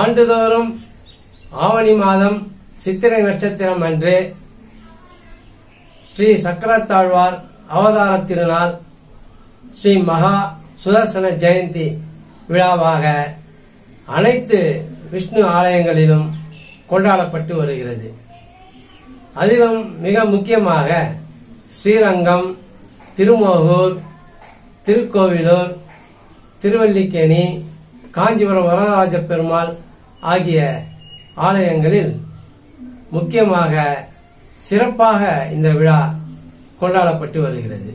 ஆண்டுதோறும் ஆவணி மாதம் சித்திரை நட்சத்திரம் அன்று ஸ்ரீ சக்கரத்தாழ்வார் அவதார திருநாள் ஸ்ரீ மகா சுதர்சன ஜெயந்தி விழாவாக அனைத்து விஷ்ணு ஆலயங்களிலும் கொண்டாடப்பட்டு வருகிறது அதிலும் மிக முக்கியமாக ஸ்ரீரங்கம் திருமோகூர் திருக்கோவிலூர் திருவல்லிக்கேணி காஞ்சிபுரம் வரதராஜ பெருமாள் ஆகிய ஆலயங்களில் முக்கியமாக சிறப்பாக இந்த விழா கொண்டாடப்பட்டு வருகிறது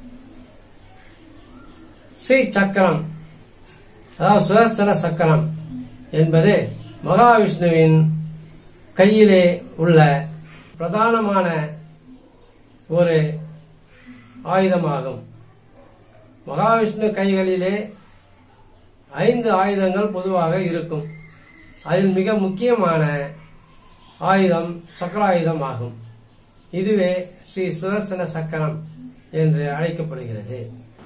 ஸ்ரீ சக்கரம் அதாவது சுதர்சன சக்கரம் என்பது மகாவிஷ்ணுவின் கையிலே உள்ள பிரதானமான ஒரு ஆயுதமாகும் மகாவிஷ்ணு கைகளிலே ஐந்து ஆயுதங்கள் பொதுவாக இருக்கும் அதில் மிக முக்கியமான ஆயுதம் சக்கராயுதம் ஆகும் இதுவே ஸ்ரீ சுதர்சன சக்கரம் என்று அழைக்கப்படுகிறது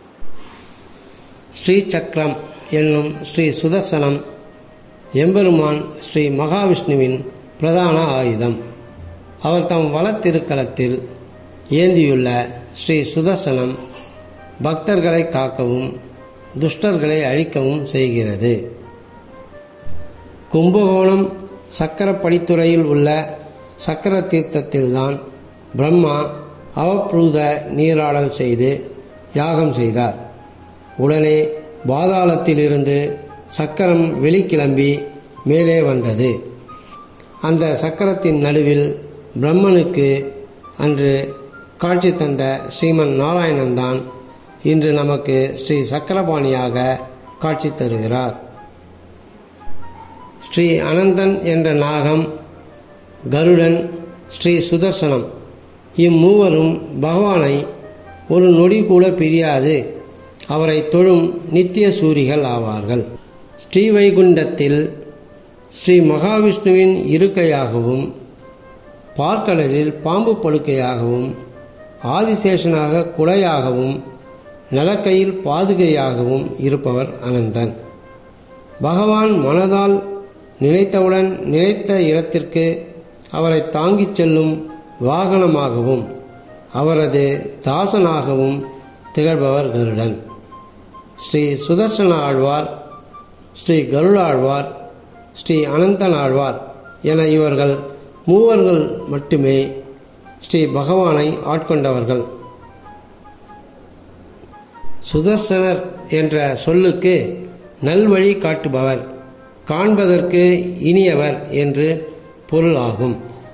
ஸ்ரீ சக்கரம் என்னும் ஸ்ரீ சுதர்சனம் எம்பெருமான் ஸ்ரீ மகாவிஷ்ணுவின் பிரதான ஆயுதம் அவர் தம் வலத்திருக்களத்தில் ஏந்தியுள்ள ஸ்ரீ சுதர்சனம் பக்தர்களை காக்கவும் துஷ்டர்களை அழிக்கவும் செய்கிறது கும்பகோணம் சக்கரப்படித்துறையில் உள்ள சக்கர தீர்த்தத்தில்தான் பிரம்மா அவப்ரூத நீராடல் செய்து யாகம் செய்தார் உடனே பாதாளத்திலிருந்து சக்கரம் வெளிக்கிளம்பி மேலே வந்தது அந்த சக்கரத்தின் நடுவில் பிரம்மனுக்கு அன்று காட்சி தந்த ஸ்ரீமன் நாராயணன் தான் இன்று நமக்கு ஸ்ரீ சக்கரபாணியாக காட்சி தருகிறார் ஸ்ரீ அனந்தன் என்ற நாகம் கருடன் ஸ்ரீ சுதர்சனம் இம்மூவரும் பகவானை ஒரு நொடி கூட பிரியாது அவரை தொழும் நித்திய சூரிகள் ஆவார்கள் ஸ்ரீவைகுண்டத்தில் ஸ்ரீ மகாவிஷ்ணுவின் இருக்கையாகவும் பார்க்கடலில் பாம்பு படுக்கையாகவும் ஆதிசேஷனாக குடையாகவும் நலக்கையில் பாதுகையாகவும் இருப்பவர் அனந்தன் பகவான் மனதால் நினைத்தவுடன் நினைத்த இடத்திற்கு அவரை தாங்கிச் செல்லும் வாகனமாகவும் அவரது தாசனாகவும் திகழ்பவர் கருடன் ஸ்ரீ சுதர்சன ஆழ்வார் ஸ்ரீ கருட ஆழ்வார் ஸ்ரீ அனந்தன் ஆழ்வார் என இவர்கள் மூவர்கள் மட்டுமே ஸ்ரீ பகவானை ஆட்கொண்டவர்கள் சுதர்சனர் என்ற சொல்லுக்கு நல்வழி காட்டுபவர் காண்பதற்கு இனியவர் என்று பொருள் ஆகும்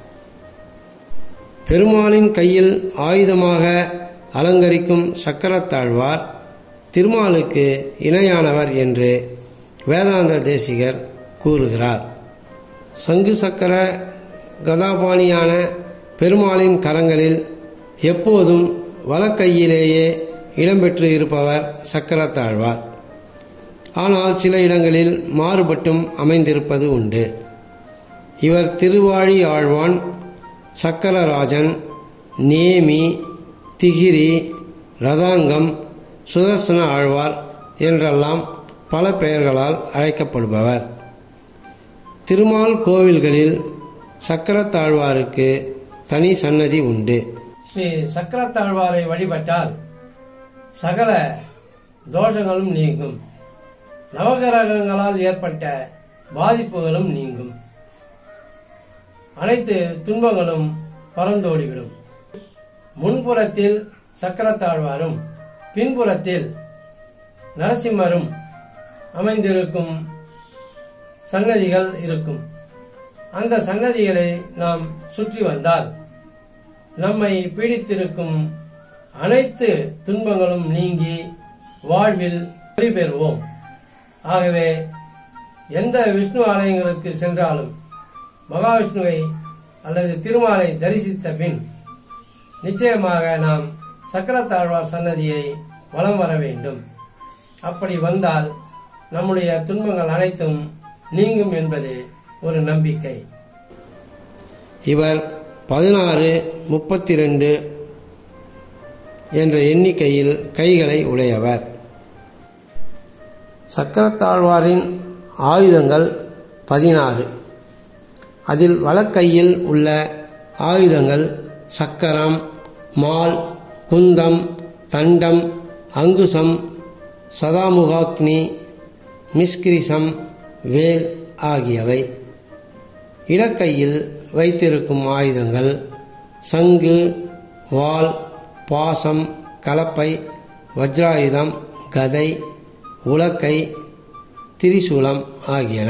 பெருமாளின் கையில் ஆயுதமாக அலங்கரிக்கும் சக்கரத்தாழ்வார் திருமாலுக்கு இணையானவர் என்று வேதாந்த தேசிகர் கூறுகிறார் சங்கு சக்கர கதாபாணியான பெருமாளின் கரங்களில் எப்போதும் வலக்கையிலேயே இடம்பெற்று இருப்பவர் சக்கரத்தாழ்வார் ஆனால் சில இடங்களில் மாறுபட்டும் அமைந்திருப்பது உண்டு இவர் திருவாழி ஆழ்வான் சக்கரராஜன் நேமி திகிரி ரதாங்கம் சுதர்சன ஆழ்வார் என்றெல்லாம் பல பெயர்களால் அழைக்கப்படுபவர் திருமால் கோவில்களில் சக்கரத்தாழ்வாருக்கு தனி சன்னதி உண்டு ஸ்ரீ சக்கரத்தாழ்வாரை வழிபட்டால் சகல தோஷங்களும் நீங்கும் நவகிரகங்களால் ஏற்பட்ட பாதிப்புகளும் நீங்கும் அனைத்து துன்பங்களும் பறந்தோடிவிடும் முன்புறத்தில் சக்கரத்தாழ்வாரும் பின்புறத்தில் நரசிம்மரும் அமைந்திருக்கும் சன்னதிகள் இருக்கும் அந்த சன்னதிகளை நாம் சுற்றி வந்தால் நம்மை பீடித்திருக்கும் அனைத்து துன்பங்களும் நீங்கி வாழ்வில் வெற்றி பெறுவோம் ஆகவே எந்த விஷ்ணு ஆலயங்களுக்கு சென்றாலும் மகாவிஷ்ணுவை அல்லது திருமாலை தரிசித்த பின் நிச்சயமாக நாம் சக்கரத்தாழ்வார் சன்னதியை வலம் வர வேண்டும் அப்படி வந்தால் நம்முடைய துன்பங்கள் அனைத்தும் நீங்கும் என்பது ஒரு நம்பிக்கை இவர் பதினாறு முப்பத்தி ரெண்டு என்ற எண்ணிக்கையில் கைகளை உடையவர் சக்கரத்தாழ்வாரின் ஆயுதங்கள் பதினாறு அதில் வலக்கையில் உள்ள ஆயுதங்கள் சக்கரம் மால் குந்தம் தண்டம் அங்குசம் சதாமுகாக்னி மிஸ்கிரிசம் வேல் ஆகியவை இடக்கையில் வைத்திருக்கும் ஆயுதங்கள் சங்கு வாள் பாசம் கலப்பை வஜ்ராயுதம் கதை உலக்கை திரிசூலம் ஆகியன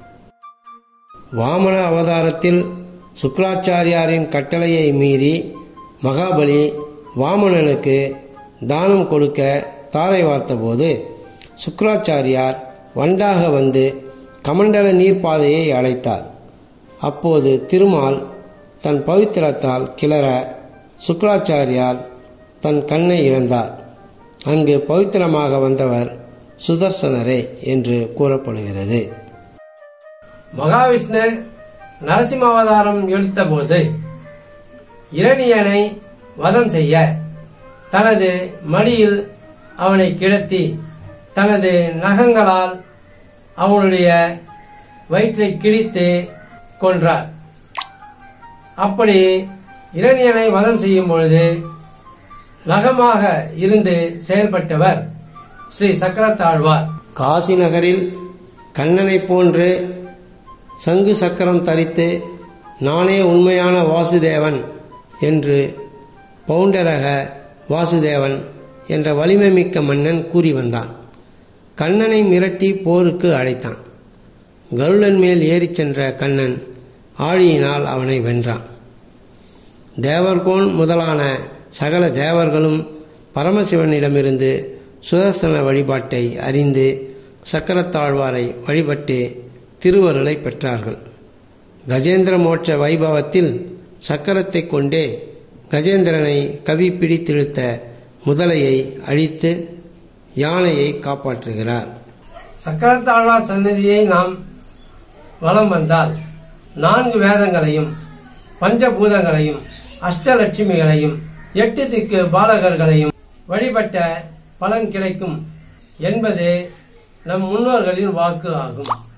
வாமன அவதாரத்தில் சுக்கராச்சாரியாரின் கட்டளையை மீறி மகாபலி வாமனனுக்கு தானம் கொடுக்க தாரை வார்த்தபோது சுக்கராச்சாரியார் வண்டாக வந்து கமண்டல நீர்ப்பாதையை அடைத்தார் அப்போது திருமால் தன் பவித்திரத்தால் கிளற சுக்கராச்சாரியார் தன் கண்ணை இழந்தார் அங்கு பவித்திரமாக வந்தவர் சுதர்சனரே என்று கூறப்படுகிறது மகாவிஷ்ணு நரசிம்மாவதாரம் எடுத்தபோது இரணியனை வதம் செய்ய தனது மடியில் அவனை கிடத்தி தனது நகங்களால் அவனுடைய வயிற்றை கிழித்து கொன்றார் அப்படி இரணியனை வதம் செய்யும் பொழுது நகமாக இருந்து செயல்பட்டவர் ஸ்ரீ சக்கரத்தாழ்வார் காசி நகரில் கண்ணனைப் போன்று சங்கு சக்கரம் தரித்து நானே உண்மையான வாசுதேவன் என்று பவுண்டரக வாசுதேவன் என்ற வலிமை மிக்க மன்னன் கூறி வந்தான் கண்ணனை மிரட்டி போருக்கு அழைத்தான் கருடன் மேல் ஏறிச் சென்ற கண்ணன் ஆழியினால் அவனை வென்றான் தேவர்கோன் முதலான சகல தேவர்களும் பரமசிவனிடமிருந்து சுதர்சன வழிபாட்டை அறிந்து சக்கரத்தாழ்வாரை வழிபட்டு திருவருளை பெற்றார்கள் கஜேந்திர மோட்ச வைபவத்தில் சக்கரத்தை கொண்டே கஜேந்திரனை கவி பிடித்திழுத்த முதலையை அழித்து யானையை காப்பாற்றுகிறார் சக்கரத்தாழ்வார் சன்னதியை நாம் வலம் வந்தால் நான்கு வேதங்களையும் பஞ்சபூதங்களையும் அஷ்டலட்சுமிகளையும் எட்டு திக்கு பாலகர்களையும் வழிபட்ட பலன் கிடைக்கும் என்பது நம் முன்னோர்களின் வாக்கு ஆகும்